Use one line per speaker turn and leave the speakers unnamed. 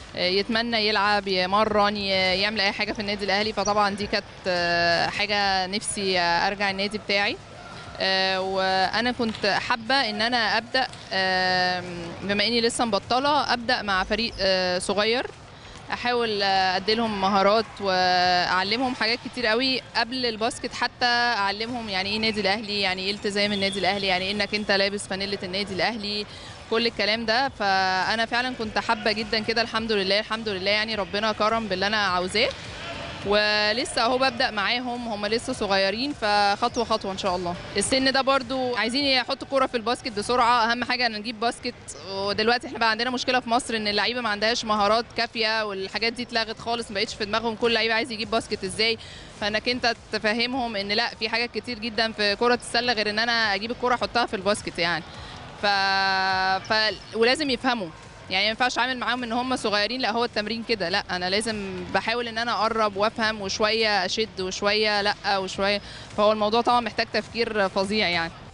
يتمنى يلعب يمرن ي- يعمل اي حاجه في النادي الاهلي فطبعا دي كانت آه، حاجه نفسي ارجع النادي بتاعي آه، وانا كنت حابه ان انا ابدا آم، بما اني لسه مبطله ابدا مع فريق آه، صغير احاول آه، اديلهم مهارات واعلمهم حاجات كتير قوي قبل الباسكت حتى اعلمهم يعني ايه نادي الاهلي يعني ايه التزام النادي الاهلي يعني إيه انك انت لابس فانيله النادي الاهلي كل الكلام ده فانا فعلا كنت حابه جدا كده الحمد لله الحمد لله يعني ربنا كرم باللي انا عاوزاه ولسه اهو ببدا معاهم هم لسه صغيرين فخطوه خطوه ان شاء الله السن ده برضو عايزين يحطوا كوره في الباسكت بسرعه اهم حاجه ان نجيب باسكت ودلوقتي احنا بقى عندنا مشكله في مصر ان اللعيبه ما عندهاش مهارات كافيه والحاجات دي اتلغت خالص ما بقتش في دماغهم كل لعيب عايز يجيب باسكت ازاي فانك انت تفهمهم ان لا في حاجات كتير جدا في كره السله غير ان انا اجيب الكوره احطها في الباسكت يعني ف... ف... ولازم يفهموا يعني ما ينفعش اعمل معاهم ان هم صغيرين لا هو التمرين كده لا انا لازم بحاول ان انا اقرب وافهم وشويه اشد وشويه لا وشويه فهو الموضوع طبعا محتاج تفكير فظيع يعني